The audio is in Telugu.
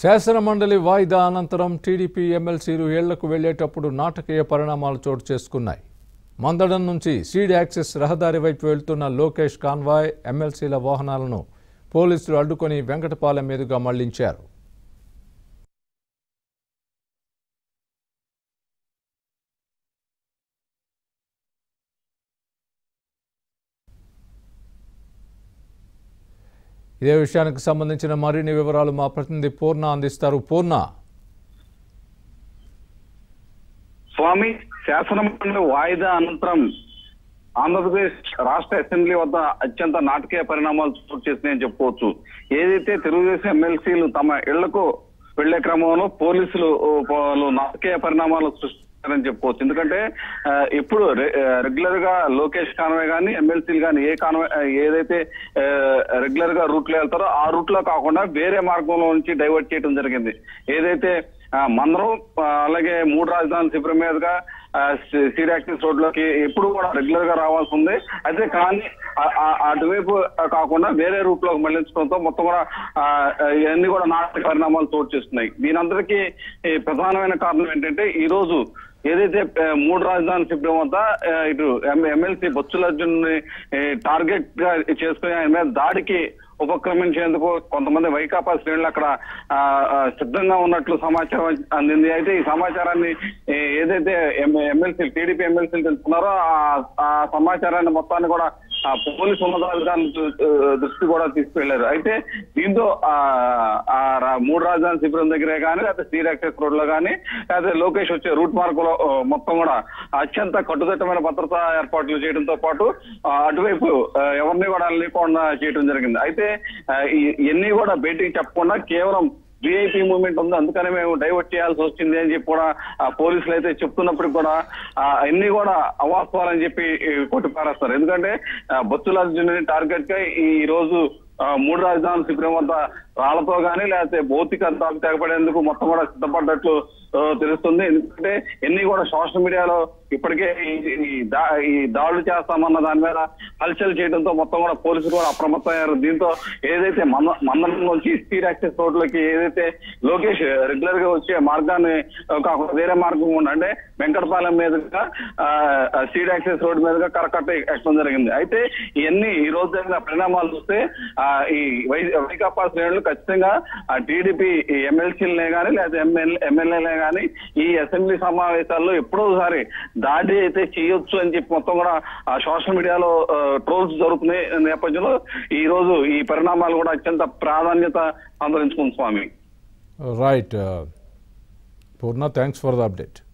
శాసనమండలి వాయిదా అనంతరం టీడీపీ ఎమ్మెల్సీలు ఏళ్లకు వెళ్లేటప్పుడు నాటకీయ పరిణామాలు చోటు చేసుకున్నాయి మందడం నుంచి సీడ్ యాక్సెస్ రహదారి వైపు వెళ్తున్న లోకేష్ కాన్వాయ్ ఎమ్మెల్సీల వాహనాలను పోలీసులు అడ్డుకొని వెంకటపాలెం మీదుగా మళ్లించారు ఇదే విషయానికి సంబంధించిన మరిన్ని వివరాలు మా ప్రతినిధి పూర్ణ అందిస్తారు పూర్ణ స్వామి శాసనమండలి వాయిదా అనంతరం ఆంధ్రప్రదేశ్ రాష్ట్ర అసెంబ్లీ వద్ద అత్యంత నాటకీయ పరిణామాలు చోటు చేసినాయని చెప్పుకోవచ్చు ఏదైతే తెలుగుదేశం ఎమ్మెల్సీలు తమ ఇళ్లకు వెళ్లే క్రమంలో పోలీసులు ఓ, వాళ్ళు నాటకీయ పరిణామాలు సృష్టించారని చెప్పుకోవచ్చు ఎందుకంటే ఆ, ఇప్పుడు రెగ్యులర్ గా లోకేష్ కాన్వే కానీ ఎమ్మెల్సీలు కానీ ఏ కాన్వే ఆ, ఏదైతే రెగ్యులర్ గా రూట్ లో వెళ్తారో ఆ రూట్ లో కాకుండా వేరే మార్గంలో నుంచి డైవర్ట్ చేయడం జరిగింది ఏదైతే ఆ, మందరం ఆ, అలాగే మూడు రాజధానుల శిబిరం మీదుగా సీడాక్టిస్ రోడ్ లోకి ఎప్పుడు కూడా రెగ్యులర్ గా రావాల్సి ఉంది అయితే కానీ ఆ- ఆ- అటువైపు కాకుండా వేరే రూట్ లోకి మళ్లించడంతో మొత్తం కూడా ఆ, ఇవన్నీ కూడా నాటక పరిణామాలు చోటు చేస్తున్నాయి దీనందరికీ ఈ ప్రధానమైన కారణం ఏంటంటే ఈ రోజు ఏదైతే ఆ, మూడు రాజధాని శిబిరం వద్ద ఆ, ఇటు ఎమ్మెల్సీ బొత్సుల అర్జున్ టార్గెట్ గా చేసుకుని ఆయన మీద దాడికి ఉపక్రమించేందుకు కొంతమంది వైకాపా శ్రేణులు అక్కడ ఆ, ఆ, సిద్ధంగా ఉన్నట్లు సమాచారం అందింది అయితే ఈ సమాచారాన్ని ఏ, ఏదైతే ఎమ్మెల్సీ టీడీపీ ఎమ్మెల్సీలు తెలుసుకున్నారో ఆ- ఆ సమాచారాన్ని మొత్తాన్ని కూడా ఆ పోలీసు ఉన్నతాధికారుల దృ- దృష్టి కూడా తీసుకెళ్లారు అయితే దీంతో ఆ ఆ రా- మూడు రాజధాని శిబిరం దగ్గరే కానీ లేకపోతే శ్రీ యాక్సెస్ రోడ్ లో కానీ లేకపోతే లోకేష్ వచ్చే రూట్ మార్కులో ఆ, మొత్తం కూడా అత్యంత కట్టుదిట్టమైన భద్రతా ఏర్పాట్లు చేయడంతో పాటు ఆ, అటువైపు ఆ, ఎవరిని కూడా లేకుండా చేయడం జరిగింది అయితే ఆ, ఈ- ఇవన్నీ కూడా బయటికి చెప్పకుండా కేవలం విఐపీ మూవ్మెంట్ ఉంది అందుకనే మేము డైవర్ట్ చేయాల్సి వచ్చింది అని చెప్పి కూడా ఆ పోలీసులు అయితే చెప్తున్నప్పటికి కూడా ఆ, అన్ని కూడా అవాస్తవాలని చెప్పి ఈ, కొట్టిపారేస్తారు ఎందుకంటే ఆ, బొత్సుల అర్జున్ టార్గెట్ గా ఈ రోజు ఆ, మూడు రాజధానుల శిబిరం వద్ద రాళ్లతో గానీ లేకపోతే భౌతిక దాడి తెగపడేందుకు మొత్తం కూడా సిద్ధపడ్డట్లు ఆ, తెలుస్తుంది ఎందుకంటే ఎన్ని కూడా సోషల్ మీడియాలో ఇప్పటికే ఈ- ఈ దా- ఈ దాడులు చేస్తామన్న దాని మీద హల్చల్ చేయడంతో మొత్తం కూడా పోలీసులు కూడా అప్రమత్తం అయ్యారు దీంతో ఏదైతే మంద మందరం నుంచి స్పీడ్ యాక్సెస్ రోడ్లకి ఏదైతే లోకేష్ రెగ్యులర్ గా వచ్చే మార్గాన్ని ఆ, కాకుండా వేరే మార్గం ఉండి అంటే వెంకటపాలెం మీదుగా స్పీడ్ యాక్సెస్ రోడ్ మీదుగా కరకట్ట ఎక్కడం జరిగింది అయితే ఇవన్నీ ఈ రోజు జరిగిన పరిణామాలు చూస్తే ఆ, ఈ వై వైకాపా శ్రేణులు ఖచ్చితంగా టీడీపీ ఎమ్మెల్సీలనే కానీ లేదా ఎమ్మెల్యే ఎమ్మెల్యేలే కానీ ఈ అసెంబ్లీ సమావేశాల్లో ఎప్పుడోసారి దాడి అయితే చేయొచ్చు అని చెప్పి మొత్తం కూడా ఆ సోషల్ మీడియాలో ట్రోల్స్ జరుగుతున్నాయి నేపథ్యంలో ఈ రోజు ఈ పరిణామాలు కూడా అత్యంత ప్రాధాన్యత సంతరించుకుంది Swami right Purna thanks for the update